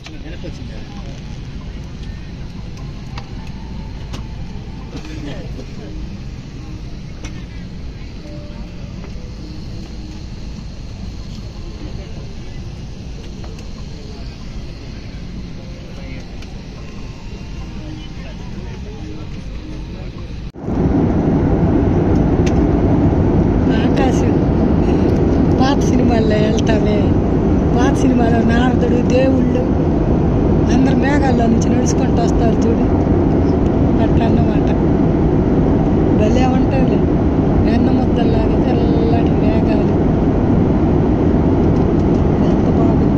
ఆకాశం పాత సినిమాల్లో వెళ్తామే పాత సినిమాలో నారదుడు దేవుళ్ళు అందరు మేఘాల్లో నుంచి నడుచుకుంటూ వస్తారు చూడు అట్లా అన్నమాట భలే ఉంటుంది వెన్న ముద్దల్లాగా తెల్లటి మేఘాలు ఎంత బాగుంది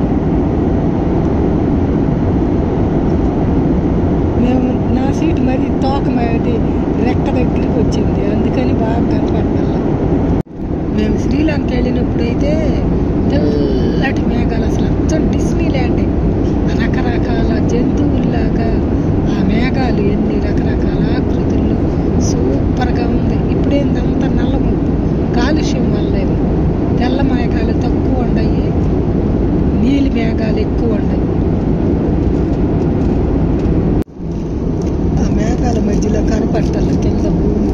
మేము నా సీటు మరి తోక మరి రెక్క దగ్గరికి వచ్చింది అందుకని బాగా కనపడాల మేము శ్రీలంక వెళ్ళినప్పుడు అయితే తెల్లటి మేఘాలు అసలు అచ్చం డిస్నీ ల్యాండ్ రకరకాల జంతువుల్లాగా ఆ మేఘాలు ఎన్ని రకరకాల ఆకృతుల్లో సూపర్గా ఉంది ఇప్పుడేందంత నల్ల ముప్పు కాలుష్యం వల్లేమో తెల్ల మేఘాలు తక్కువ ఉండయి నీలి మేఘాలు ఎక్కువ ఉండయి ఆ మేఘాల మధ్యలో కనపట్టాలి కింద భూమి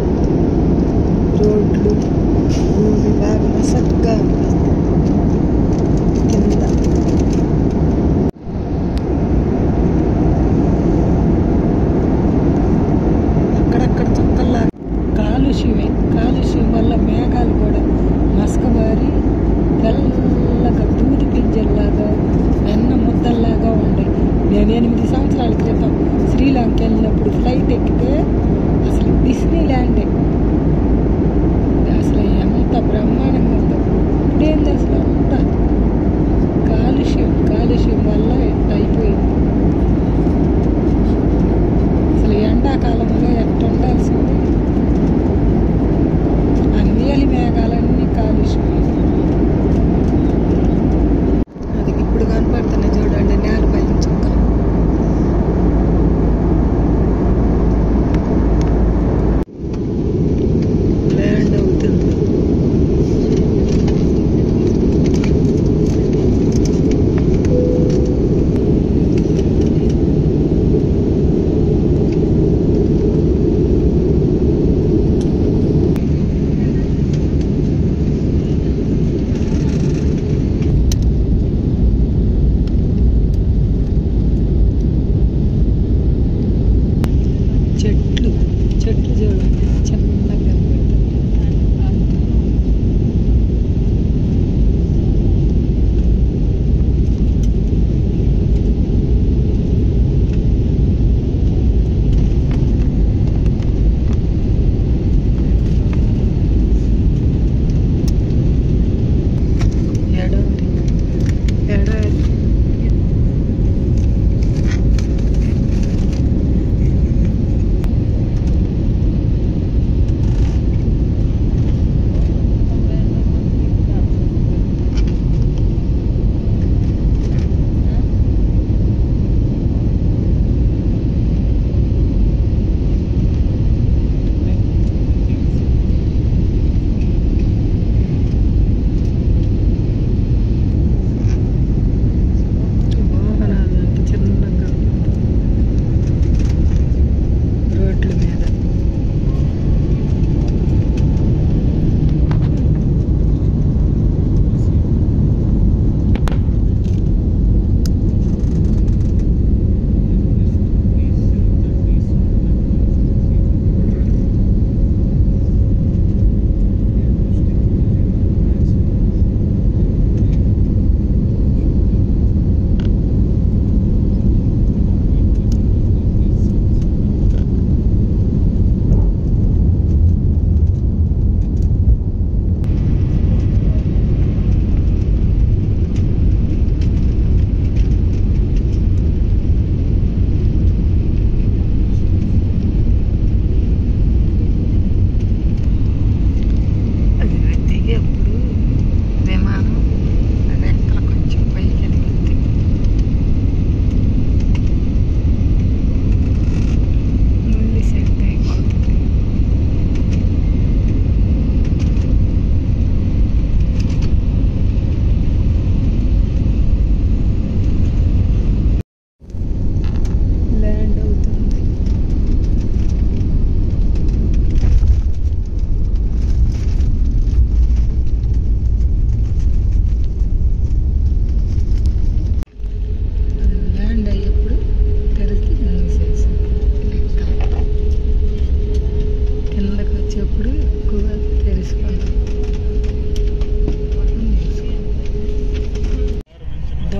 రోడ్లు భూమి బాగా మసగ్గా అనిపిస్తుంది కింద అక్కడక్కడ చుక్కల్లా కాలుష్యమే కాలుష్యం వల్ల మేఘాలు కూడా మసకబారి తెల్లగా దూది పింజల్లాగా వెన్న ముద్దల్లాగా ఉండే నేను ఎనిమిది సంవత్సరాల క్రితం శ్రీలంక వెళ్ళినప్పుడు ఫ్లైట్ ఎక్కితే అసలు డిస్నీ ల్యాండే అసలు ఎంత బ్రహ్మాండంగా ఉందో ఇప్పుడేంది అసలు అంత కాలుష్యం కాలుష్యం వల్ల ఇట్ట అయిపోయింది అసలు ఎండాకాలంలో ఎట్ట ఉండాల్సింది ఆ నీలి మేఘాలన్నీ కాలుష్యం అది ఇప్పుడు కనపడుతున్నాయి చూడండి నేలపై చుక్కలు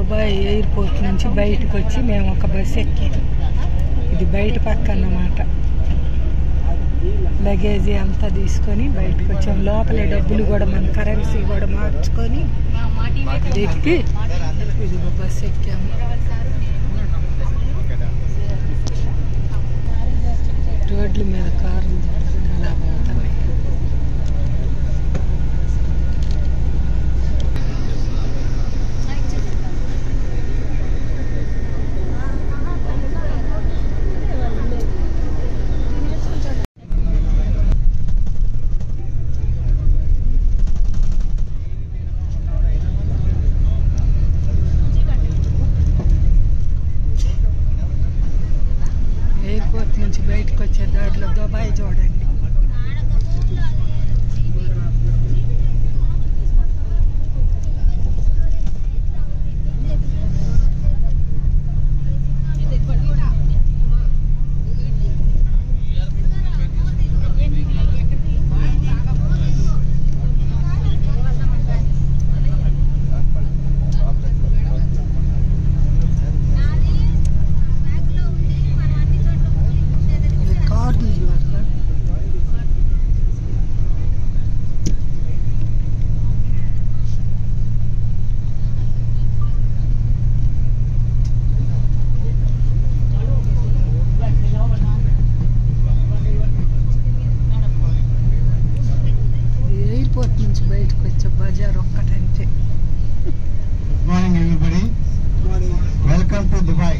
దుబాయ్ ఎయిర్పోర్ట్ నుంచి బయటకు వచ్చి మేము ఒక బస్సు ఎక్కాము ఇది బయట పక్క అన్నమాట లగేజీ అంతా తీసుకొని బయటకు వచ్చాం లోపలే డబ్బులు కూడా మన కరెన్సీ కూడా మార్చుకొని ఎక్కి ఇది బస్సు ఎక్కాము రోడ్ల మీద కార్లు ఎలా పోతున్నాయి ఎయిర్పోర్ట్ నుంచి బయటకు వచ్చే దారిలో దుబాయ్ చూడండి ఇది కార్లు చూడరా ఇది ఎయిర్పోర్ట్ నుంచి బయటకు వచ్చే బజార్ ఒక్కటంటే good morning everybody welcome to Dubai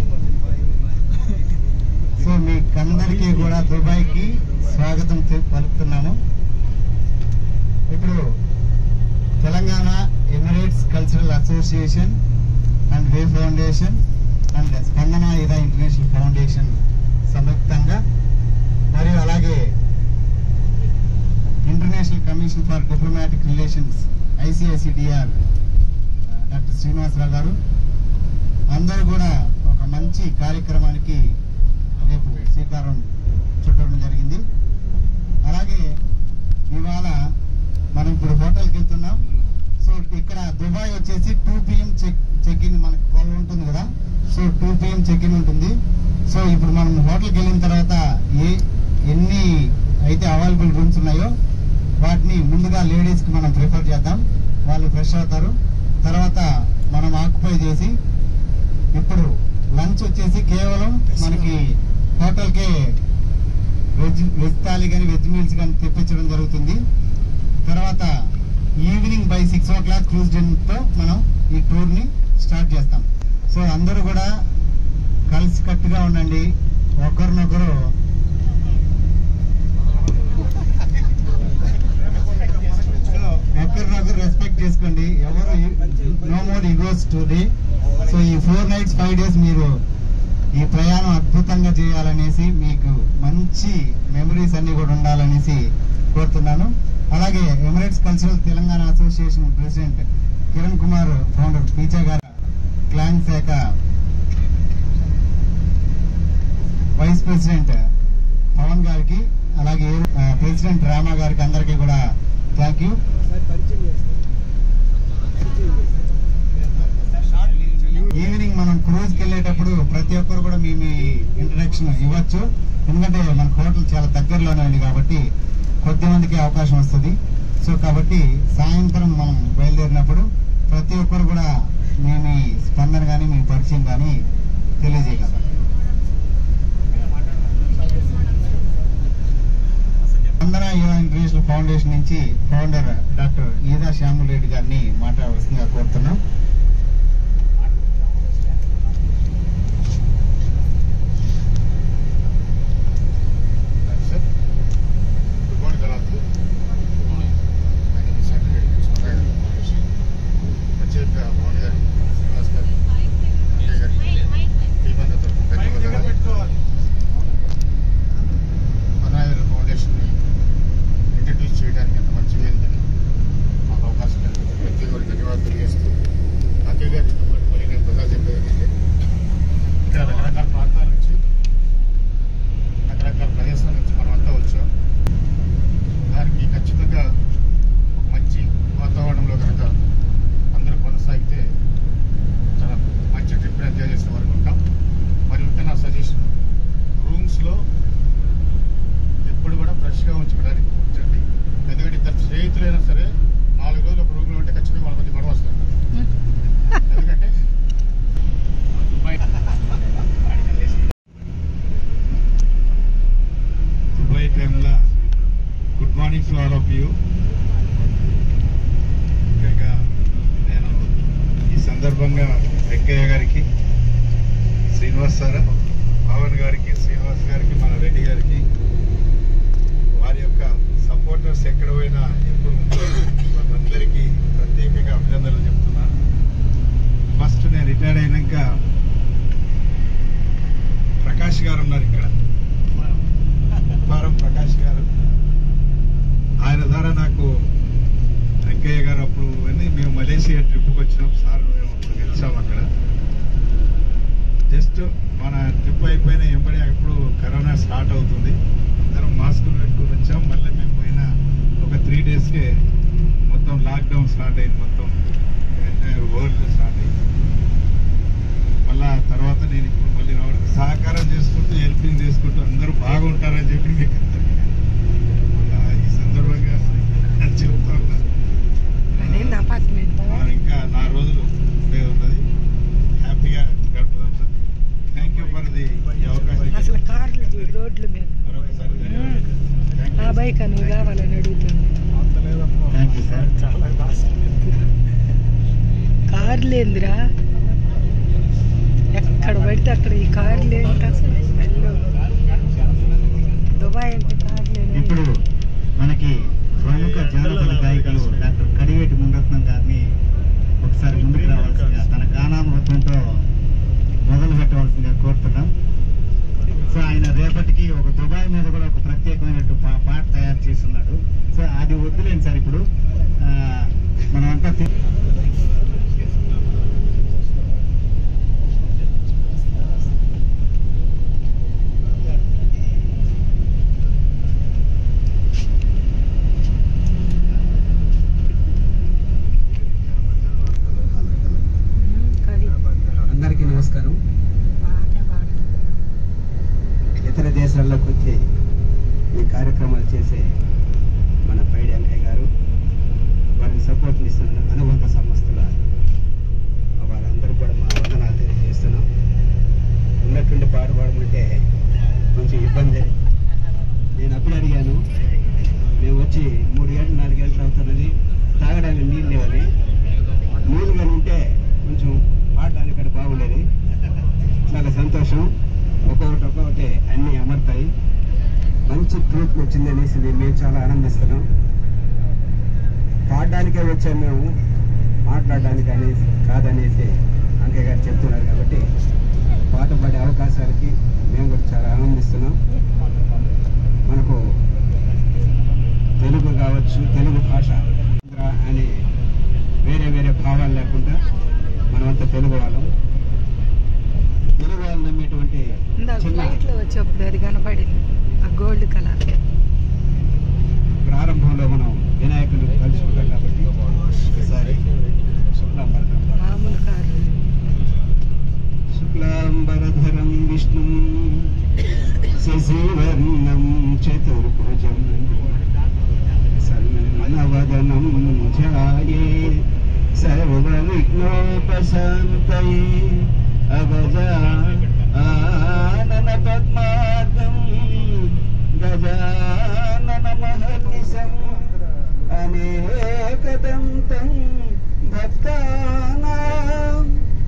so మీకందరికీ కూడా దుబాయ్కి స్వాగతం చె- పలుకుతున్నాము ఇప్పుడు Telangana Emirates cultural association and way foundation and Spandana Eeda international foundation సంయుక్తంగా మరియు అలాగే international commission for diplomatic relations ICICDR doctor Srinivasarao garu అందరూ కూడా ఒక మంచి కార్యక్రమానికి రేపు శ్రీకారం చుట్టడం జరిగింది అలాగే ఇవాళ మనం ఇప్పుడు హోటల్కి వెళ్తున్నాం సో ఇక్కడ దుబాయ్ వచ్చేసి two PM check check in మనకి ట్వెల్వ్ ఉంటుంది కదా so two PM check in ఉంటుంది సో ఇప్పుడు మనం హోటల్కి వెళ్ళిన తర్వాత ఏ ఎన్ని అయితే అవైలబుల్ రూమ్స్ ఉన్నాయో వాటిని ముందుగా లేడీస్కి మనం ప్రిఫర్ చేద్దాం వాళ్ళు ఫ్రెష్ అవుతారు తర్వాత మనం ఆక్యుపై చేసి ఇప్పుడు లంచ్ వచ్చేసి కేవలం మనకి హోటల్కే వెజ్ వెజ్ థాలీ కానీ వెజ్ మీల్స్ కానీ తెప్పించడం జరుగుతుంది తర్వాత evening by six o'clock cruise తో మనం ఈ టూర్ ని స్టార్ట్ చేస్తాం సో అందరూ కూడా కలిసి కట్టుగా ఉండండి ఒకరినొకరు ఒకరినొకరు రెస్పెక్ట్ చేసుకోండి ఎవరు no more egos today so ఈ ఫోర్ నైట్స్ ఫైవ్ డేస్ మీరు ఈ ప్రయాణం అద్భుతంగా చేయాలనేసి మీకు మంచి మెమరీస్ అన్ని కూడా ఉండాలనేసి కోరుతున్నాను అలాగే Emirates cultural Telangana association president Kiran Kumar founder Peecha garu క్లాన్ శాఖ వైస్ ప్రెసిడెంట్ పవన్ గారికి అలాగే ఆ, ప్రెసిడెంట్ రామా గారికి అందరికీ కూడా థ్యాంక్ యూ ఈవినింగ్ మనం క్రూజ్ కి వెళ్ళేటప్పుడు ప్రతి ఒక్కరు కూడా మీ మీ ఇంట్రడక్షన్ ఇవ్వచ్చు ఎందుకంటే మన హోటల్ చాలా దగ్గరలోనే ఉంది కాబట్టి కొద్ది మందికి అవకాశం వస్తుంది సో కాబట్టి సాయంత్రం మనం బయలుదేరినప్పుడు ప్రతి ఒక్కరు కూడా మీ మీ స్పందన కానీ మీ పరిచయం కానీ తెలియజేయగలరు స్పందన యువ ఇంటర్నేషనల్ ఫౌండేషన్ నుంచి founder doctor Eeda Samuel Reddy గారిని మాట్లాడవలసిందిగా కోరుతున్నాం Good morning, Galatu. Good morning. My name is Secretary Krishna Foundation. Pachit Mohan గారు శ్రీనివాస్ గారు అంజయ్ గారు టీమ్ అందరి తరఫున ధన్యవాదాలు అనాథల ఫౌండేషన్ని ఇంట్రడ్యూస్ చేయడానికి ఎంత మంచి వేదికని మాకు అవకాశం కలిగింది ప్రతి ఒక్కరికి ధన్యవాదాలు తెలియజేస్తూ సందర్భంగా వెంకయ్య గారికి శ్రీనివాస్ సార్ పవన్ గారికి శ్రీనివాస్ గారికి మన రెడ్డి గారికి వారి యొక్క సపోర్టర్స్ ఎక్కడ పోయినా ఎప్పుడు ఉంటారో వాళ్ళందరికీ ప్రత్యేకంగా అభినందనలు చెప్తున్నాను ఫస్ట్ నేను రిటైర్ అయినాక ప్రకాష్ గారు ఉన్నారు ఇక్కడ పారం ప్రకాష్ గారు ఆయన ద్వారా నాకు వెంకయ్య గారు అప్పుడు అని మేము మలేషియా ట్రిప్కి వచ్చినాం సార్ మేము అప్పుడు గెలిచాం అక్కడ జస్ట్ మన ట్రిప్ అయిపోయిన ఎంబడి అప్పుడు కరోనా స్టార్ట్ అవుతుంది అందరం మాస్కులు పెట్టుకుని వచ్చాం మళ్ళీ మేము పోయిన ఒక త్రీ డేస్కే మొత్తం లాక్డౌన్ స్టార్ట్ అయింది మొత్తం వరల్డ్ స్టార్ట్ అయింది మళ్ళా తర్వాత నేను ఇప్పుడు మళ్ళీ రావడం సహకారం చేసుకుంటూ హెల్పింగ్ చేసుకుంటూ అందరూ బాగుంటారని చెప్పి మీకు అందరికీ, ఆ, ఈ సందర్భంగా చెప్తా ఉన్నా అదేంది అపార్ట్మెంట్ ఆ, ఇంకా నా రోజులు ఉండే ఉన్నది హ్యాపీగా గడుపుదాం sir thank you for the ఈ అవకాశం అసలు కార్లు చూడు రోడ్ల మీద మరొకసారి ధన్యవాదాలు. Thank ఆ you. బైక్ నువ్వు కావాలని అడుగుతుంది థ్యాంక్ యూ సార్ కార్లు ఏందిరా ఎక్కడ పడితే అక్కడ ఈ కార్లు ఏంటి అసలు హలో. దుబాయ్ అంటే కార్లు ఇప్పుడు మనకి ప్రముఖ జానపద గాయకులు డాక్టర్ కడివేటి మునరత్నం గారిని ఒకసారి ముందుకు రావాల్సిందిగా తన గానామృతంతో మొదలు పెట్టవలసిందిగా కోరుతున్నాం సో ఆయన రేపటికి ఒక దుబాయ్ మీద కూడా ఒక ప్రత్యేకమైన పా- పాట తయారు చేస్తున్నాడు సో అది వద్దులేండి సార్ ఇప్పుడు ఆ, మనమంతా తి- కవి అందరికీ నమస్కారం పాటే పాడు ఇతర దేశాల్లోకి వచ్చి ఈ కార్యక్రమాలు చేసే మన పైడి అంకయ్య గారు వారికి సపోర్ట్ ఇస్తున్న అనుబంధ సంస్థల వారందరికీ కూడా మా వందనాలు తెలియజేస్తున్నాం ఉన్నటువంటి పాట పాడమంటే కొంచెం ఇబ్బంది నేను అప్పుడు అడిగాను మేము వచ్చి మూడు గంటలు నాలుగు గంటలు అవుతున్నది తాగడానికి నీళ్ళు లేవని నీళ్ళు కానీ ఉంటే కొంచెం పాడడానికి ఇక్కడ బాగుండేది చాలా సంతోషం ఒక్కొక్కటి ఒక్కొక్కటి అన్ని అమర్తాయి మంచి ట్రూప్ వచ్చింది అనేసి మేము చాలా ఆనందిస్తున్నాం పాడడానికే వచ్చాం మేము మాట్లాడడానికి అనేసి కాదనేసి అంకయ్య గారు చెప్తున్నారు కాబట్టి పాట పాడే అవకాశాలకి మేము కూడా చాలా ఆనందిస్తున్నాం మనకు తెలుగు కావచ్చు తెలుగు భాష ఆంధ్ర అనే వేరే వేరే భావాలు లేకుండా మనమంతా తెలుగు వాళ్ళం తెలుగు వాళ్ళు నమ్మేటువంటి ఇందాక చిన్న ఫ్లైట్లో వచ్చేప్పుడు అది కనపడింది ఆ గోల్డ్ కలర్ ప్రారంభంలో మనం వినాయకుడు కలుసుకుంటాం కాబట్టి ఒకసారి శుక్లాంబరధరం మామూలు కార్లు శుక్లాంబరధరం విష్ణు శశివర్ణం చతుర్భుజం సన్నవదనం ధ్యాయే సర్వవిఘ్నోపశాంతయే అగజా ఆనన పద్మార్గం గజానన మహర్నిశం అనేకదంతం భక్తానాం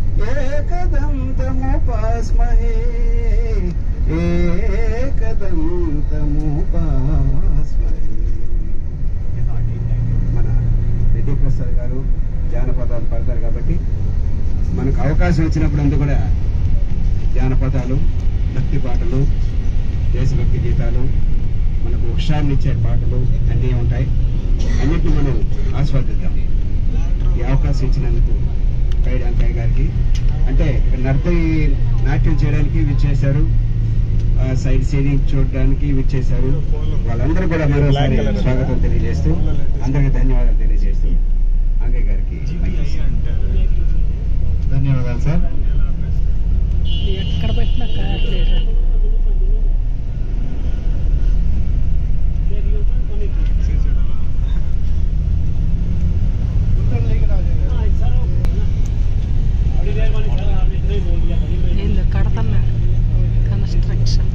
ఏకదంతముపాస్మహే ఏకదంతముపాస్మహే మన రెడ్డి ప్రసాద్ గారు జానపదాలు పాడతారు కాబట్టి మనకు అవకాశం వచ్చినప్పుడు అందు కూడా జానపదాలు భక్తి పాటలు దేశభక్తి గీతాలు మనకు ఉత్సాహాన్ని ఇచ్చే పాటలు అన్నీ ఉంటాయి అన్నిటిని మనం ఆస్వాదిద్దాం ఈ అవకాశం ఇచ్చినందుకు పైడి అంకయ్య గారికి అంటే ఇక్కడ నర్తయి నాట్యం చేయడానికి విచ్చేశారు ఆ సైడ్ సీనింగ్ చూడడానికి విచ్చేశారు వాళ్ళందరూ కూడా మరోసారి స్వాగతం తెలియజేస్తూ అందరికీ ధన్యవాదాలు తెలియజేస్తూ అంకయ్య గారికి ధన్యవాదాలు సార్ ఎక్కడ పెట్టినా కార్లు ఏందో కడతన్నారు కన్స్ట్రక్షన్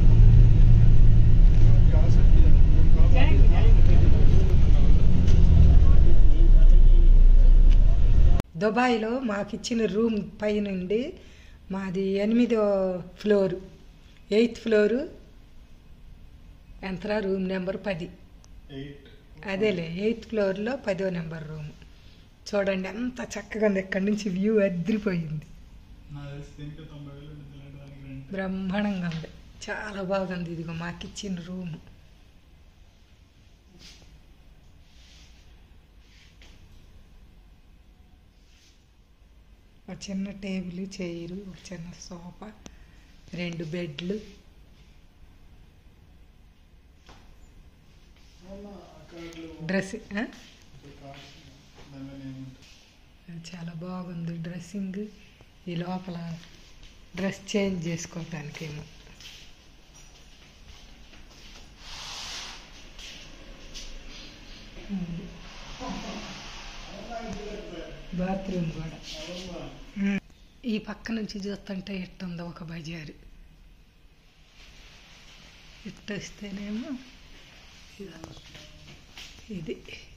దుబాయ్లో మాకు ఇచ్చిన రూమ్ పైనుండి మాది ఎనిమిదో ఫ్లోరు ఎయిత్ ఫ్లోరు ఎంతరా రూమ్ నెంబర్ పది అదేలే ఎయిత్ ఫ్లోర్లో పదో నెంబర్ రూమ్ చూడండి ఎంత చక్కగా ఉంది ఎక్కడి నుంచి వ్యూ అదిరిపోయింది బ్రహ్మాండంగా ఉంది చాలా బాగుంది ఇదిగో మాకు ఇచ్చిన రూమ్ ఒక చిన్న టేబుల్ చైరు ఒక చిన్న సోఫా రెండు బెడ్లు డ్రెస్ ఆ? చాలా బాగుంది డ్రెస్సింగ్ ఈ లోపల డ్రెస్ చేంజ్ చేసుకోవటానికేమో ఉంది. బాత్రూమ్ కూడా ఉమ్. ఈ పక్క నుంచి చూస్తుంటే ఎట్టుందో ఒక బజారు ఇట్టు వస్తేనేమో ఇది